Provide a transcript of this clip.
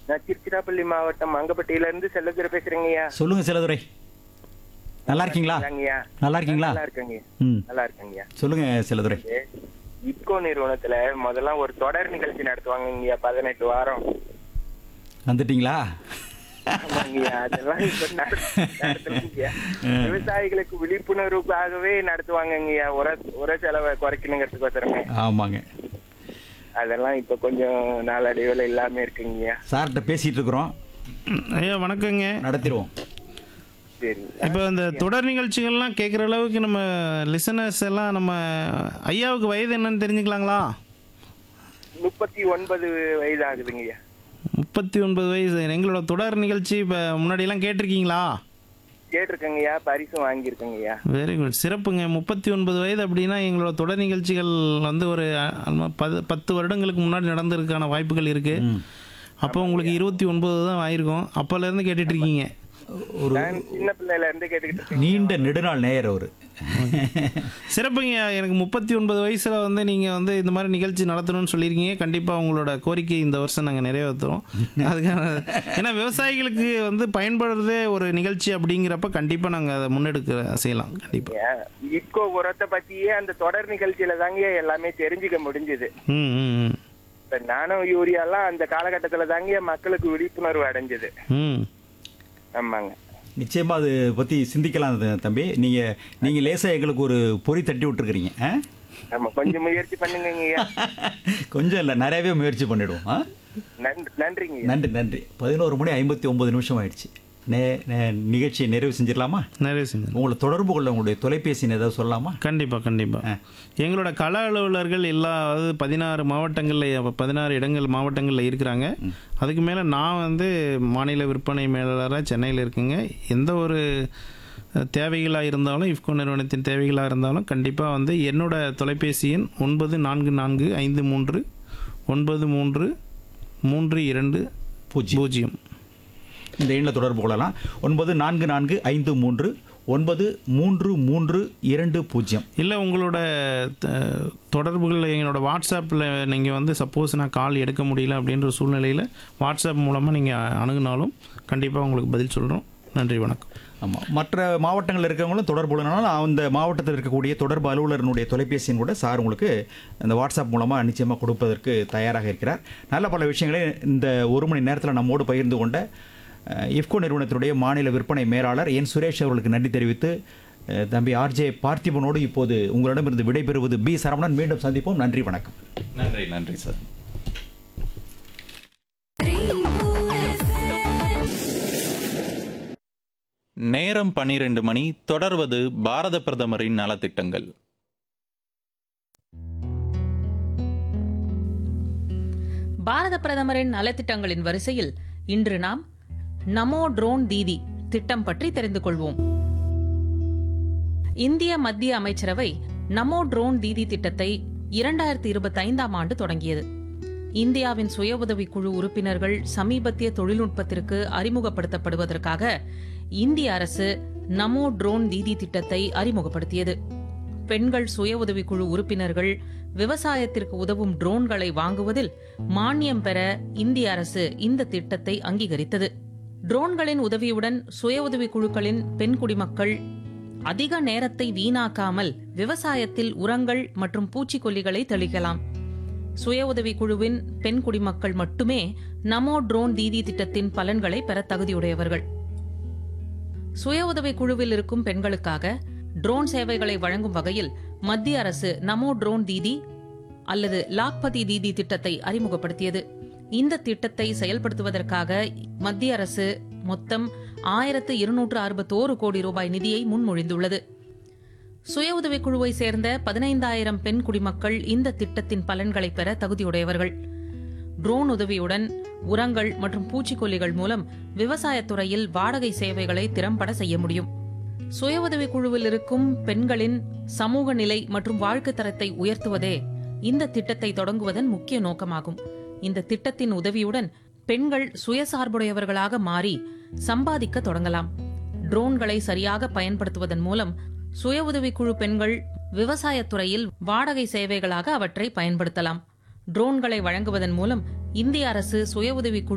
நான் திருச்சிராப்பள்ளி மாவட்டம் மங்கப்பட்டியில இருந்து செல்லதுரை பேசுறேங்கய்யா சொல்லுங்க செல்லதுரை நல்லா இருக்கீங்களா இருக்கீங்கய்யா நல்லா இருக்கீங்களா நல்லா இருக்கேங்க ம் நல்லா இருக்கேங்கய்யா சொல்லுங்க செல்லதுரை இப்கோ நிறுவனத்துல முதல்ல ஒரு தொடர் நிகழ்ச்சி நடத்துவாங்கய்யா பதினெட்டு வாரம் வந்துட்டீங்களா ஆமாங்கய்யா அதெல்லாம் இப்ப நட- நடத்தலைங்கய்யா. விவசாயிகளுக்கு விழிப்புணர்வுக்காகவே நடத்துவாங்கங்கய்யா உர உர செலவை குறைக்கணுங்கிறதுக்கோசரமே ஆமாங்க அதெல்லாம் இப்ப கொஞ்சம் நாளடைவுல இல்லாம இருக்குங்கய்யா சார்கிட்ட பேசிட்டு இருக்கிறோம் ஐயா வணக்கங்க நடத்திடுவோம் சரி இப்போ இந்த தொடர் நிகழ்ச்சிகள்லாம் கேட்குற அளவுக்கு நம்ம லிசனர்ஸ் எல்லாம் நம்ம ஐயாவுக்கு வயது என்னன்னு தெரிஞ்சுக்கலாங்களா முப்பத்தி ஒன்பது வயது ஆகுதுங்கய்யா முப்பத்தி ஒன்பது வயசு எங்களோட தொடர் நிகழ்ச்சி இப்போ முன்னாடியெல்லாம் கேட்டிருக்கீங்களா கேட்டிருக்கேங்கய்யா பரிசும் வாங்கியிருக்கேங்கய்யா வெரி குட் சிறப்புங்க முப்பத்தி ஒன்பது வயது அப்படின்னா எங்களோட தொடர் நிகழ்ச்சிகள் வந்து ஒரு அஹ், பது பத்து வருடங்களுக்கு முன்னாடி நடந்திருக்கான வாய்ப்புகள் இருக்குது அப்போ உங்களுக்கு இருபத்தி ஒன்பது தான் ஆயிருக்கும் அப்போலேருந்து கேட்டுட்டு இருக்கீங்க ஒரு நான் சின்ன பிள்ளையில இருந்து கேட்டுக்கிட்டு இருக்கேன் நீண்ட நெடுநாள் நேயர் அவரு சிறப்புங்க எனக்கு முப்பத்தி ஒன்பது வயசில் வந்து நீங்கள் வந்து இந்த மாதிரி நிகழ்ச்சி நடத்தணும்னு சொல்லியிருக்கீங்க கண்டிப்பாக உங்களோட கோரிக்கை இந்த வருஷம் நாங்கள் நிறைவேற்றுறோம் அதுக்கான ஏன்னா விவசாயிகளுக்கு வந்து பயன்படுறதே ஒரு நிகழ்ச்சி அப்படிங்கிறப்ப கண்டிப்பாக நாங்கள் அதை முன்னெடுக்க செய்யலாம் கண்டிப்பாக இப்கோ உரத்தை பத்தியே அந்த தொடர் நிகழ்ச்சியில தாங்க எல்லாமே தெரிஞ்சுக்க முடிஞ்சது ம் ம் ம் இப்ப நானோ யூரியாலாம் அந்த காலகட்டத்துல தாங்க மக்களுக்கு விழிப்புணர்வு அடைஞ்சது ம் ஆமாங்க நிச்சயமா அது பத்தி சிந்திக்கலாம் த- தம்பி நீங்க நீங்க லேசா எங்களுக்கு ஒரு பொறி தட்டி விட்டுருக்கிறீங்க ஆ? நம்ம கொஞ்சம் முயற்சி பண்ணுங்கய்யா கொஞ்சம் இல்லை நிறையவே முயற்சி பண்ணிடுவோம் ஆ? நன்றி நன்றிங்க நன்றி நன்றி பதினோரு மணி ஐம்பத்தி ஒன்பது நிமிஷம் ஆயிடுச்சு நே நே- நிகழ்ச்சியை நிறைவு செஞ்சிடலாமா நிறைய செஞ்சு உங்களை தொடர்பு கொள்ள உங்களுடைய தொலைபேசின்னு ஏதாவது சொல்லலாமா கண்டிப்பாக கண்டிப்பாக எங்களோட கள அலுவலர்கள் எல்லா அதாவது பதினாறு மாவட்டங்களில் பதினாறு இடங்கள் மாவட்டங்களில் இருக்கிறாங்க அதுக்கு மேலே நான் வந்து மாநில விற்பனை மேலாளராக சென்னையில் இருக்குங்க எந்த ஒரு தேவைகளாக இருந்தாலும் இஃப்கோ நிறுவனத்தின் தேவைகளாக இருந்தாலும் கண்டிப்பாக வந்து என்னோட தொலைபேசி எண் ஒன்பது நான்கு நான்கு ஐந்து மூன்று ஒன்பது மூன்று மூன்று இரண்டு பூஜ்ஜியம் பூஜ்ஜியம் இந்த எண்ணில் தொடர்பு கொள்ளலாம் ஒன்பது நான்கு நான்கு ஐந்து மூன்று ஒன்பது மூன்று மூன்று இரண்டு பூஜ்ஜியம் இல்லை உங்களோட த- தொடர்புகள் என்னோட வாட்ஸ்அப்பில் நீங்கள் வந்து சப்போஸ் நான் கால் எடுக்க முடியல அப்படின்ற சூழ்நிலையில் வாட்ஸ்அப் மூலமாக நீங்கள் அணுகுனாலும் கண்டிப்பாக உங்களுக்கு பதில் சொல்கிறோம் நன்றி வணக்கம் ஆமாம் மற்ற மாவட்டங்களில் இருக்கவங்களும் தொடர்பு கொள்ளனாலும் அந்த மாவட்டத்தில் இருக்கக்கூடிய தொடர்பு அலுவலரினுடைய தொலைபேசியின் கூட சார் உங்களுக்கு அந்த வாட்ஸ்அப் மூலமாக நிச்சயமாக கொடுப்பதற்கு தயாராக இருக்கிறார் நல்ல பல விஷயங்களை இந்த ஒரு மணி நேரத்தில் நம்மோடு பகிர்ந்து கொண்ட அஹ், இஃப்கோ நிறுவனத்தினுடைய மாநில விற்பனை மேலாளர் என் சுரேஷ் அவர்களுக்கு நன்றி தெரிவித்து அஹ், தம்பி ஆர்ஜே பார்த்திபனோடு இப்போது உங்களிடமிருந்து விடைபெறுவது பி சரவணன் மீண்டும் சந்திப்போம் நன்றி வணக்கம் நன்றி நன்றி சார் நேரம் பன்னிரண்டு மணி தொடர்வது பாரத பிரதமரின் நலத்திட்டங்கள் பாரத பிரதமரின் நலத்திட்டங்களின் வரிசையில் இன்று நாம் நமோ ட்ரோன் தீதி திட்டம் பற்றி தெரிந்து கொள்வோம் இந்திய மத்திய அமைச்சரவை நமோ ட்ரோன் தீதி திட்டத்தை இரண்டாயிரத்தி இருபத்தி ஐந்தாம் ஆண்டு தொடங்கியது இந்தியாவின் சுய உதவி குழு உறுப்பினர்கள் சமீபத்திய தொழில்நுட்பத்திற்கு அறிமுகப்படுத்தப்படுவதற்காக இந்திய அரசு நமோ ட்ரோன் தீதி திட்டத்தை அறிமுகப்படுத்தியது பெண்கள் சுய உதவி குழு உறுப்பினர்கள் விவசாயத்திற்கு உதவும் ட்ரோன்களை வாங்குவதில் மானியம் பெற இந்திய அரசு இந்த திட்டத்தை அங்கீகரித்தது ட்ரோன்களின் உதவியுடன் சுய உதவி குழுக்களின் பெண் குடிமக்கள் அதிக நேரத்தை வீணாக்காமல் விவசாயத்தில் உரங்கள் மற்றும் பூச்சிக்கொல்லிகளை தெளிக்கலாம் சுய உதவி குழுவின் பெண் குடிமக்கள் மட்டுமே நமோ ட்ரோன் தீதி திட்டத்தின் பலன்களை பெற தகுதியுடையவர்கள் சுய உதவி குழுவில் இருக்கும் பெண்களுக்காக ட்ரோன் சேவைகளை வழங்கும் வகையில் மத்திய அரசு நமோ ட்ரோன் தீதி அல்லது லாக்பதி தீதி திட்டத்தை அறிமுகப்படுத்தியது இந்த திட்டத்தை செயல்படுத்துவதற்காக மத்திய அரசு மொத்தம் ஆயிரத்து இருநூற்று அறுபத்தோரு கோடி ரூபாய் நிதியை முன்மொழிந்துள்ளது சுய உதவிக் குழுவை சேர்ந்த பதினைந்தாயிரம் பெண் குடிமக்கள் இந்த திட்டத்தின் பலன்களை பெற தகுதியுடையவர்கள் ட்ரோன் உதவியுடன் உரங்கள் மற்றும் பூச்சிக்கொல்லிகள் மூலம் விவசாயத்துறையில் வாடகை சேவைகளை திறம்பட செய்ய முடியும் சுய உதவிக் குழுவில் இருக்கும் பெண்களின் சமூக நிலை மற்றும் வாழ்க்கை தரத்தை உயர்த்துவதே இந்த திட்டத்தை தொடங்குவதன் முக்கிய நோக்கமாகும் இந்த திட்டத்தின் உதவியுடன் பெண்கள் சுயசார்புடையவர்களாக மாறி சம்பாதிக்க தொடங்கலாம் ட்ரோன்களை சரியாக பயன்படுத்துவதன் மூலம் சுய உதவிக்குழு பெண்கள் விவசாயத்துறையில் வாடகை சேவைகளாக அவற்றை பயன்படுத்தலாம் ட்ரோன்களை வழங்குவதன் மூலம் இந்திய அரசு சுய உதவிக்குழு